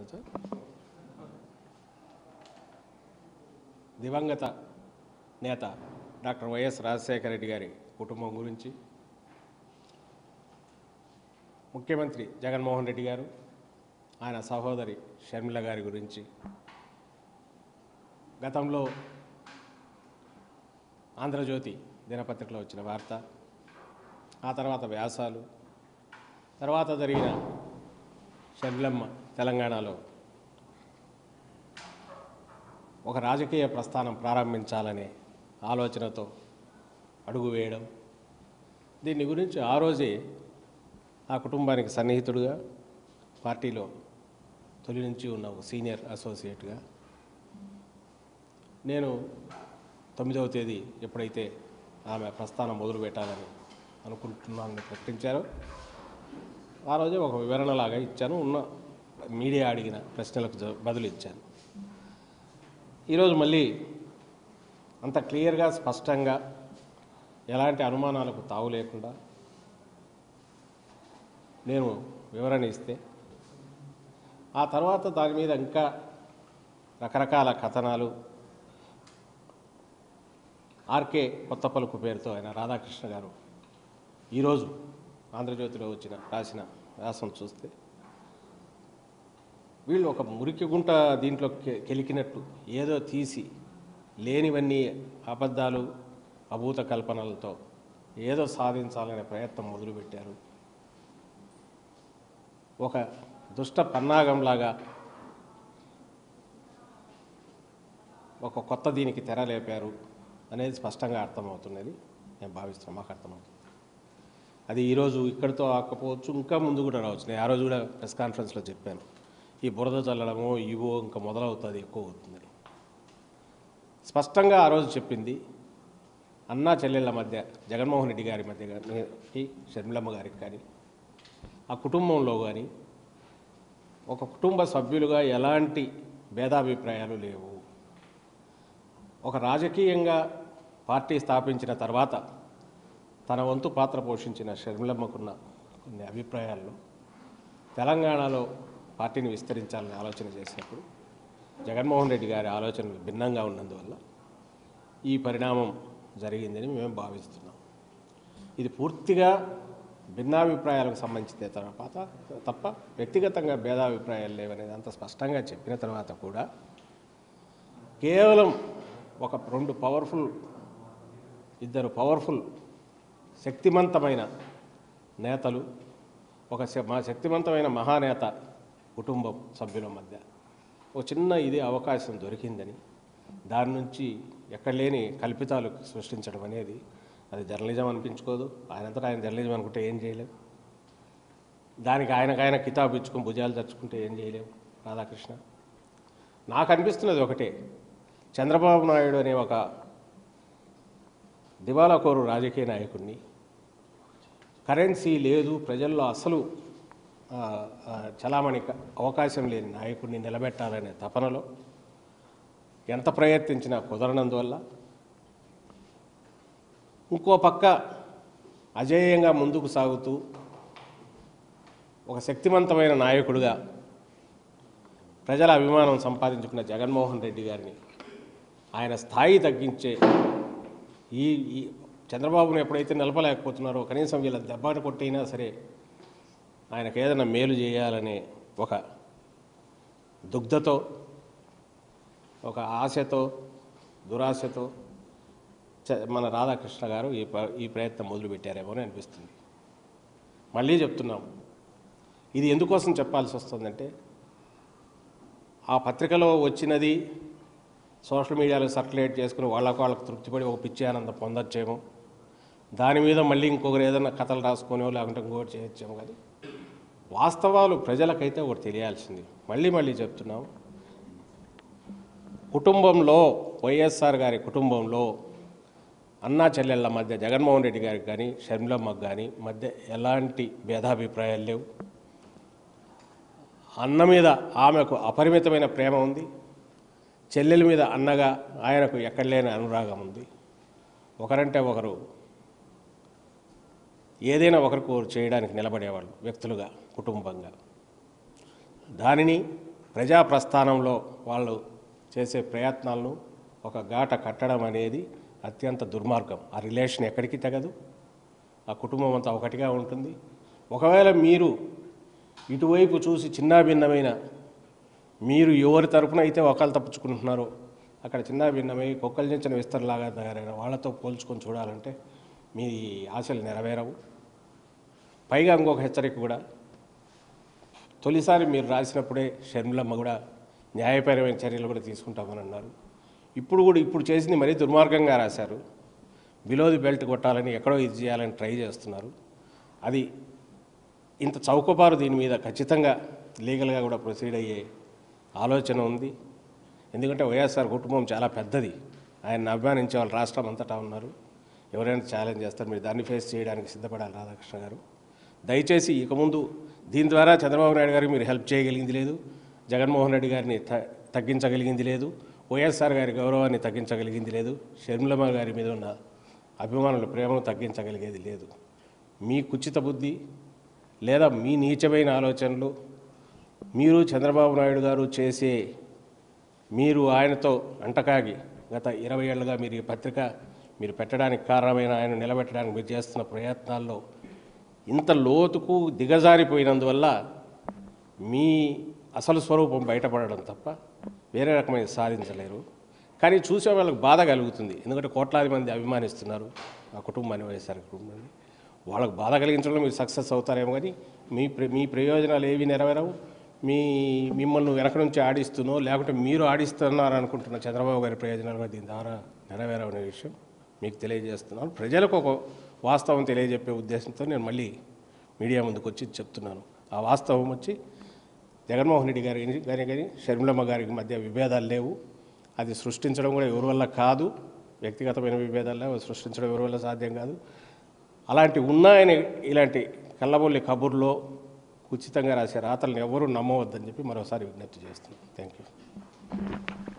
చెప్పండి సార్ దివంగత నేత డాక్టర్ వైఎస్ రాజశేఖర రెడ్డి గారి కుటుంబం గురించి ముఖ్యమంత్రి జగన్మోహన్ రెడ్డి గారు ఆయన సహోదరి షర్మిల గారి గురించి గతంలో ఆంధ్రజ్యోతి దినపత్రికలో వచ్చిన వార్త ఆ తర్వాత వ్యాసాలు తర్వాత జరిగిన షర్మిలమ్మ తెలంగాణలో ఒక రాజకీయ ప్రస్థానం ప్రారంభించాలనే ఆలోచనతో అడుగు వేయడం దీని గురించి ఆ రోజే ఆ కుటుంబానికి సన్నిహితుడుగా పార్టీలో తొలి నుంచి ఉన్న ఒక సీనియర్ అసోసియేట్గా నేను తొమ్మిదవ తేదీ ఎప్పుడైతే ఆమె ప్రస్థానం మొదలు పెట్టాలని అనుకుంటున్నానని ప్రకటించారో ఆ రోజే ఒక వివరణలాగా ఇచ్చాను ఉన్న మీడియా అడిగిన ప్రశ్నలకు జ- బదులు ఇచ్చాను ఈరోజు మళ్ళీ అంత క్లియర్గా స్పష్టంగా ఎలాంటి అనుమానాలకు తావు లేకుండా నేను వివరణ ఇస్తే ఆ తర్వాత దాని మీద ఇంకా రకరకాల కథనాలు ఆర్కే కొత్త పలుకు పేరుతో ఆయన రాధాకృష్ణ గారు ఈరోజు ఆంధ్రజ్యోతిలో వచ్చిన రాసిన వ్యాసం చూస్తే వీళ్ళు ఒక మురికి గుంట దీంట్లో కె- కెలికినట్టు ఏదో తీసి లేనివన్నీ అబద్ధాలు అభూత కల్పనలతో ఏదో సాధించాలనే ప్రయత్నం మొదలుపెట్టారు ఒక దుష్ట పన్నాగంలాగా ఒక కొత్త దీనికి తెర లేపారు అనేది స్పష్టంగా అర్థమవుతున్నది నేను భావిస్తున్నాను మాకు అర్థమవుతుంది అది ఈరోజు ఇక్కడితో ఆకపోవచ్చు ఇంకా ముందు కూడా రావచ్చు నేను ఆ రోజు కూడా ప్రెస్ కాన్ఫరెన్స్లో చెప్పాను ఈ బురద చల్లడమో ఇవో ఇంకా మొదలవుతుంది ఎక్కువ అవుతుందని స్పష్టంగా ఆ రోజు చెప్పింది అన్నా చెల్లెళ్ళ మధ్య జగన్మోహన్ రెడ్డి గారి మధ్య కానీ షర్మిలమ్మ గారికి కానీ ఆ కుటుంబంలో కానీ ఒక కుటుంబ సభ్యులుగా ఎలాంటి భేదాభిప్రాయాలు లేవు ఒక రాజకీయంగా పార్టీ స్థాపించిన తర్వాత తన వంతు పాత్ర పోషించిన షర్మిలమ్మకున్న కొన్ని అభిప్రాయాల్లో తెలంగాణలో పార్టీని విస్తరించాలని ఆలోచన చేసినప్పుడు జగన్మోహన్ రెడ్డి గారి ఆలోచనలు భిన్నంగా ఉన్నందువల్ల ఈ పరిణామం జరిగిందని మేము భావిస్తున్నాం ఇది పూర్తిగా భిన్నాభిప్రాయాలకు సంబంధించిన తర్వాత తప్ప వ్యక్తిగతంగా భేదాభిప్రాయాలు లేవనేది అంత స్పష్టంగా చెప్పిన తర్వాత కూడా కేవలం ఒక రెండు పవర్ఫుల్ ఇద్దరు పవర్ఫుల్ శక్తిమంతమైన నేతలు ఒక శ- మా శక్తివంతమైన మహానేత కుటుంబం సభ్యుల మధ్య ఒక చిన్న ఇది అవకాశం దొరికిందని దాని నుంచి ఎక్కడ లేని కల్పితాలు సృష్టించడం అనేది అది జర్నలిజం అనిపించుకోదు ఆయనంతటా ఆయన జర్నలిజం అనుకుంటే ఏం చేయలేం దానికి ఆయనకు ఆయన కితాబు ఇచ్చుకొని భుజాలు తెచ్చుకుంటే ఏం చేయలేం రాధాకృష్ణ నాకు అనిపిస్తున్నది ఒకటే చంద్రబాబు నాయుడు అనే ఒక దివాలాకోరు రాజకీయ నాయకుడిని కరెన్సీ లేదు ప్రజల్లో అసలు ఆ, ఆ, చలామణి క- అవకాశం లేని నాయకుడిని నిలబెట్టాలనే తపనలో ఎంత ప్రయత్నించినా కుదరనందువల్ల ఇంకో పక్క అజేయంగా ముందుకు సాగుతూ ఒక శక్తివంతమైన నాయకుడిగా ప్రజల అభిమానం సంపాదించుకున్న జగన్మోహన్ రెడ్డి గారిని ఆయన స్థాయి తగ్గించే ఈ ఈ చంద్రబాబును ఎప్పుడైతే నిలపలేకపోతున్నారో కనీసం వీళ్ళ దెబ్బను కొట్టైనా సరే ఆయనకు ఏదైనా మేలు చేయాలనే ఒక దుగ్ధతో ఒక ఆశతో దురాశతో చ- మన రాధాకృష్ణ గారు ఈ ప్ర- ఈ ప్రయత్నం మొదలుపెట్టారేమో అని అనిపిస్తుంది మళ్ళీ చెప్తున్నాం ఇది ఎందుకోసం చెప్పాల్సి వస్తుందంటే ఆ పత్రికలో వచ్చినది సోషల్ మీడియాలో సర్క్యులేట్ చేసుకుని వాళ్ళకు వాళ్ళకు తృప్తిపడి ఒక పిచ్చి ఆనందం పొందొచ్చేమో దాని మీద మళ్ళీ ఇంకొకరు ఏదైనా కథలు రాసుకొనో లేకుంటే ఇంకొకటి చేయొచ్చేమో కానీ వాస్తవాలు ప్రజలకైతే ఒకటి తెలియాల్సింది మళ్ళీ మళ్ళీ చెప్తున్నాం కుటుంబంలో వైఎస్ఆర్ గారి కుటుంబంలో అన్నా చెల్లెళ్ళ మధ్య జగన్మోహన్ రెడ్డి గారికి కానీ షర్మిలమ్మకు కానీ మధ్య ఎలాంటి భేదాభిప్రాయాలు లేవు అన్న మీద ఆమెకు అపరిమితమైన ప్రేమ ఉంది చెల్లెల మీద అన్నగా ఆయనకు ఎక్కడ లేని అనురాగం ఉంది ఒకరంటే ఒకరు ఏదైనా ఒకరికి ఒకరు చేయడానికి నిలబడేవాళ్ళు వ్యక్తులుగా కుటుంబంగా దానిని ప్రజా ప్రస్థానంలో వాళ్ళు చేసే ప్రయత్నాలను ఒక గాట కట్టడం అనేది అత్యంత దుర్మార్గం ఆ రిలేషన్ ఎక్కడికి తెగదు ఆ కుటుంబం అంతా ఒకటిగా ఉంటుంది ఒకవేళ మీరు ఇటువైపు చూసి చిన్నాభిన్నమైన మీరు ఎవరి తరపున అయితే ఒకళ్ళు తప్పించుకుంటున్నారో అక్కడ చిన్నాభిన్నమై కుక్కలు చెంచిన విస్తరలాగా తయారైన వాళ్ళతో పోల్చుకొని చూడాలంటే మీ ఆశలు నెరవేరవు పైగా ఇంకొక హెచ్చరిక కూడా తొలిసారి మీరు రాసినప్పుడే షర్మిలమ్మ కూడా న్యాయపరమైన చర్యలు కూడా తీసుకుంటామని అన్నారు ఇప్పుడు కూడా ఇప్పుడు చేసింది మరీ దుర్మార్గంగా రాశారు బిలో ది బెల్ట్ కొట్టాలని ఎక్కడో ఇది చేయాలని ట్రై చేస్తున్నారు అది ఇంత చౌకబారు దీని మీద ఖచ్చితంగా లీగల్గా కూడా ప్రొసీడ్ అయ్యే ఆలోచన ఉంది ఎందుకంటే వైఎస్ఆర్ కుటుంబం చాలా పెద్దది ఆయన అభిమానించే వాళ్ళు రాష్ట్రం అంతటా ఉన్నారు ఎవరైనా ఛాలెంజ్ చేస్తారు మీరు దాన్ని ఫేస్ చేయడానికి సిద్ధపడాలి రాధాకృష్ణ గారు దయచేసి ఇక ముందు దీని ద్వారా చంద్రబాబు నాయుడు గారికి మీరు హెల్ప్ చేయగలిగింది లేదు జగన్మోహన్ రెడ్డి గారిని త- తగ్గించగలిగింది లేదు వైఎస్ఆర్ గారి గౌరవాన్ని తగ్గించగలిగింది లేదు షర్మిలమ్మ గారి మీద ఉన్న అభిమానుల ప్రేమను తగ్గించగలిగేది లేదు మీ కుచిత బుద్ధి లేదా మీ నీచమైన ఆలోచనలు మీరు చంద్రబాబు నాయుడు గారు చేసే మీరు ఆయనతో అంటకాగి గత ఇరవై ఏళ్ళుగా మీరు ఈ పత్రిక మీరు పెట్టడానికి కారణమైన ఆయన నిలబెట్టడానికి మీరు చేస్తున్న ప్రయత్నాల్లో ఇంత లోతుకు దిగజారిపోయినందువల్ల మీ అసలు స్వరూపం బయటపడడం తప్ప వేరే రకమైన సాధించలేరు కానీ చూసే వాళ్ళకి బాధ కలుగుతుంది ఎందుకంటే కోట్లాది మంది అభిమానిస్తున్నారు ఆ కుటుంబాన్ని వైఎస్ఆర్ కుటుంబాన్ని వాళ్ళకి బాధ కలిగించడంలో మీరు సక్సెస్ అవుతారేమో కానీ మీ ప్ర- మీ ప్రయోజనాలు ఏవి నెరవేరవు మీ మిమ్మల్ని వెనక నుంచి ఆడిస్తున్నో లేకుంటే మీరు ఆడిస్తున్నారు అనుకుంటున్న చంద్రబాబు గారి ప్రయోజనాలు కూడా దీని ద్వారా నెరవేరవు అనే విషయం మీకు తెలియజేస్తున్నాను ప్రజలకు ఒక వాస్తవం తెలియజెప్పే ఉద్దేశంతో నేను మళ్ళీ మీడియా ముందుకు వచ్చి చెప్తున్నాను ఆ వాస్తవం వచ్చి జగన్మోహన్ రెడ్డి గారి గారి కానీ షర్మిలమ్మ గారికి మధ్య విభేదాలు లేవు అది సృష్టించడం కూడా ఎవరి వల్ల కాదు వ్యక్తిగతమైన విభేదాలు లేవు అది సృష్టించడం ఎవరి వల్ల సాధ్యం కాదు అలాంటి ఉన్నాయని ఇలాంటి కళ్ళబొల్లి కబుర్లో ఉచితంగా రాసే రాతలను ఎవరూ నమ్మవద్దని చెప్పి మరోసారి విజ్ఞప్తి చేస్తున్నాను థ్యాంక్ యూ